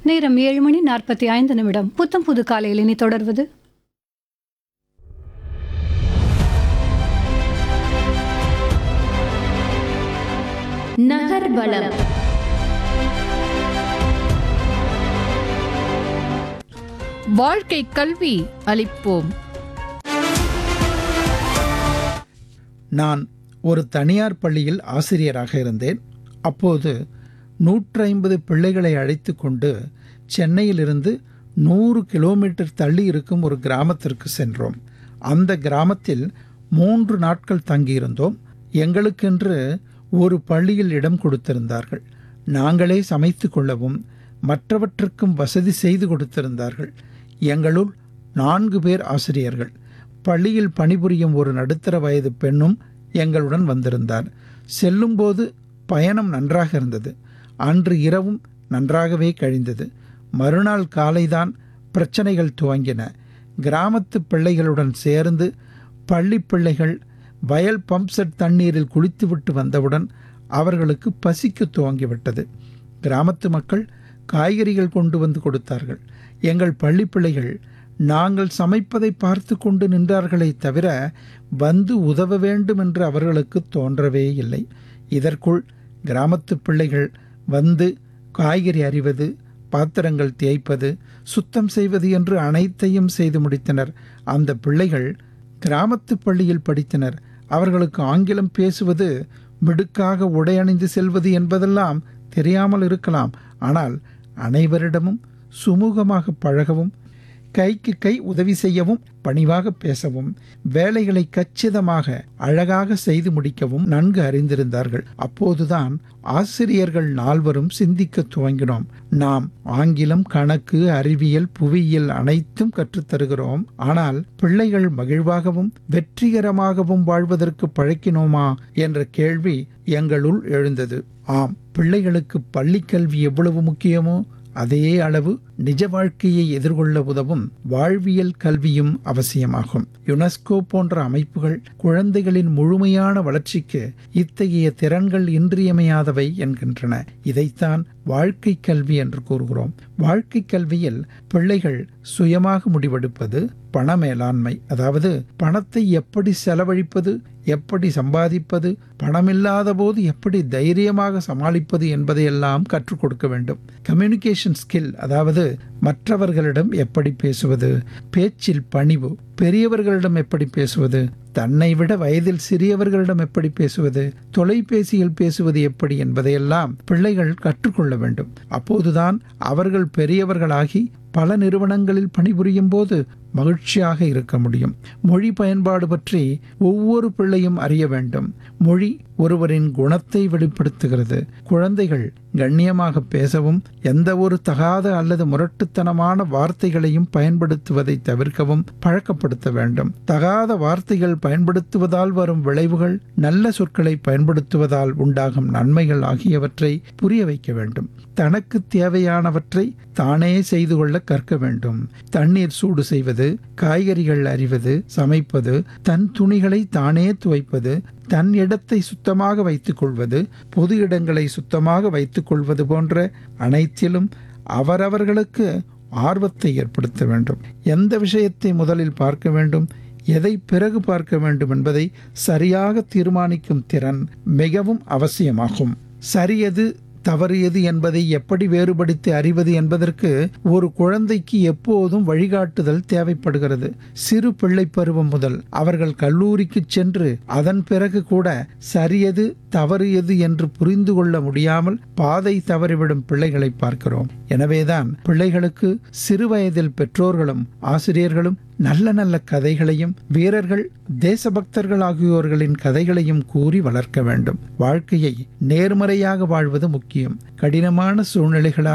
நேரம் ஏழு மணி நாற்பத்தி ஐந்து நிமிடம் புத்தம் புது காலையில் இனி தொடர்வது நகர்வலம் வாழ்க்கை கல்வி அளிப்போம் நான் ஒரு தனியார் பள்ளியில் ஆசிரியராக இருந்தேன் அப்போது நூற்றி ஐம்பது பிள்ளைகளை அழைத்து கொண்டு சென்னையிலிருந்து நூறு கிலோமீட்டர் தள்ளி இருக்கும் ஒரு கிராமத்திற்கு சென்றோம் அந்த கிராமத்தில் மூன்று நாட்கள் தங்கியிருந்தோம் எங்களுக்கென்று ஒரு பள்ளியில் இடம் கொடுத்திருந்தார்கள் நாங்களே சமைத்து கொள்ளவும் மற்றவற்றுக்கும் வசதி செய்து கொடுத்திருந்தார்கள் எங்களுள் நான்கு பேர் ஆசிரியர்கள் பள்ளியில் பணிபுரியும் ஒரு நடுத்தர வயது பெண்ணும் எங்களுடன் வந்திருந்தார் செல்லும்போது பயணம் நன்றாக இருந்தது அன்று இரவும் நன்றாகவே கழிந்தது மறுநாள் காலைதான் பிரச்சனைகள் துவங்கின கிராமத்து பிள்ளைகளுடன் சேர்ந்து பள்ளி பிள்ளைகள் வயல் பம்ப் செட் தண்ணீரில் குளித்துவிட்டு வந்தவுடன் அவர்களுக்கு பசிக்க துவங்கிவிட்டது கிராமத்து மக்கள் காய்கறிகள் கொண்டு வந்து கொடுத்தார்கள் எங்கள் பள்ளி பிள்ளைகள் நாங்கள் சமைப்பதை பார்த்து கொண்டு நின்றார்களே தவிர வந்து உதவ வேண்டும் என்று அவர்களுக்கு தோன்றவே இல்லை இதற்குள் கிராமத்து பிள்ளைகள் வந்து காய்கறி அறிவது பாத்திரங்கள் தேய்ப்பது சுத்தம் செய்வது என்று அனைத்தையும் செய்து முடித்தனர் அந்த பிள்ளைகள் கிராமத்து பள்ளியில் படித்தனர் அவர்களுக்கு ஆங்கிலம் பேசுவது மிடுக்காக உடையணிந்து செல்வது என்பதெல்லாம் தெரியாமல் இருக்கலாம் ஆனால் அனைவரிடமும் சுமூகமாக பழகவும் கைக்கு கை உதவி செய்யவும் பணிவாக பேசவும் வேலைகளை கச்சிதமாக அழகாக செய்து முடிக்கவும் நன்கு அறிந்திருந்தார்கள் அப்போதுதான் ஆசிரியர்கள் நால்வரும் சிந்திக்க துவங்கினோம் நாம் ஆங்கிலம் கணக்கு அறிவியல் புவியியல் அனைத்தும் கற்றுத்தருகிறோம் ஆனால் பிள்ளைகள் மகிழ்வாகவும் வெற்றிகரமாகவும் வாழ்வதற்கு பழக்கினோமா என்ற கேள்வி எங்களுள் எழுந்தது ஆம் பிள்ளைகளுக்கு பள்ளிக்கல்வி எவ்வளவு முக்கியமோ அதே அளவு நிஜ வாழ்க்கையை எதிர்கொள்ள உதவும் வாழ்வியல் கல்வியும் அவசியமாகும் யுனெஸ்கோ போன்ற அமைப்புகள் குழந்தைகளின் முழுமையான வளர்ச்சிக்கு இத்தகைய திறன்கள் இன்றியமையாதவை என்கின்றன இதைத்தான் வாழ்க்கை கல்வி என்று கூறுகிறோம் வாழ்க்கை கல்வியில் பிள்ளைகள் சுயமாக முடிவெடுப்பது பண மேலாண்மை அதாவது பணத்தை எப்படி செலவழிப்பது எப்படி சம்பாதிப்பது பணமில்லாத போது எப்படி தைரியமாக சமாளிப்பது என்பதையெல்லாம் கற்றுக் கொடுக்க வேண்டும் கம்யூனிகேஷன் ஸ்கில் அதாவது மற்றவர்களிடம் எப்படி பேசுவது பேச்சில் பணிவு பெரியவர்களிடம் எப்படி பேசுவது தன்னை விட வயதில் சிறியவர்களிடம் எப்படி பேசுவது தொலைபேசியில் பேசுவது எப்படி என்பதையெல்லாம் பிள்ளைகள் கற்றுக்கொள்ள வேண்டும் அப்போதுதான் அவர்கள் பெரியவர்களாகி பல நிறுவனங்களில் பணிபுரியும் போது மகிழ்ச்சியாக இருக்க முடியும் மொழி பயன்பாடு பற்றி ஒவ்வொரு பிள்ளையும் அறிய வேண்டும் மொழி ஒருவரின் குணத்தை வெளிப்படுத்துகிறது குழந்தைகள் கண்ணியமாக பேசவும் எந்த ஒரு தகாத அல்லது முரட்டுத்தனமான வார்த்தைகளையும் பயன்படுத்துவதை தவிர்க்கவும் பழக்கப்படுத்த வேண்டும் தகாத வார்த்தைகள் பயன்படுத்துவதால் வரும் விளைவுகள் நல்ல சொற்களை பயன்படுத்துவதால் உண்டாகும் நன்மைகள் ஆகியவற்றை புரிய வைக்க வேண்டும் தனக்கு தேவையானவற்றை தானே செய்து கொள்ள கற்க வேண்டும் தண்ணீர் சூடு செய்வது காய்கறிகள் அறிவது சமைப்பது தன் துணிகளை தானே துவைப்பது தன் இடத்தை சுத்தமாக வைத்துக் கொள்வது பொது இடங்களை சுத்தமாக வைத்துக் கொள்வது போன்ற அனைத்திலும் அவரவர்களுக்கு ஆர்வத்தை ஏற்படுத்த வேண்டும் எந்த விஷயத்தை முதலில் பார்க்க வேண்டும் எதை பிறகு பார்க்க வேண்டும் என்பதை சரியாக தீர்மானிக்கும் திறன் மிகவும் அவசியமாகும் சரியது தவறு எது என்பதை எப்படி வேறுபடுத்தி அறிவது என்பதற்கு ஒரு குழந்தைக்கு எப்போதும் வழிகாட்டுதல் தேவைப்படுகிறது சிறு பிள்ளை பருவம் முதல் அவர்கள் கல்லூரிக்கு சென்று அதன் பிறகு கூட சரியது தவறு எது என்று புரிந்து கொள்ள முடியாமல் பாதை தவறிவிடும் பிள்ளைகளை பார்க்கிறோம் எனவேதான் பிள்ளைகளுக்கு சிறு வயதில் பெற்றோர்களும் ஆசிரியர்களும் நல்ல நல்ல கதைகளையும் வீரர்கள் தேசபக்தர்கள் ஆகியோர்களின் கதைகளையும் கூறி வளர்க்க வேண்டும் வாழ்க்கையை நேர்மறையாக வாழ்வது முக்கியம் கடினமான சூழ்நிலைகளால்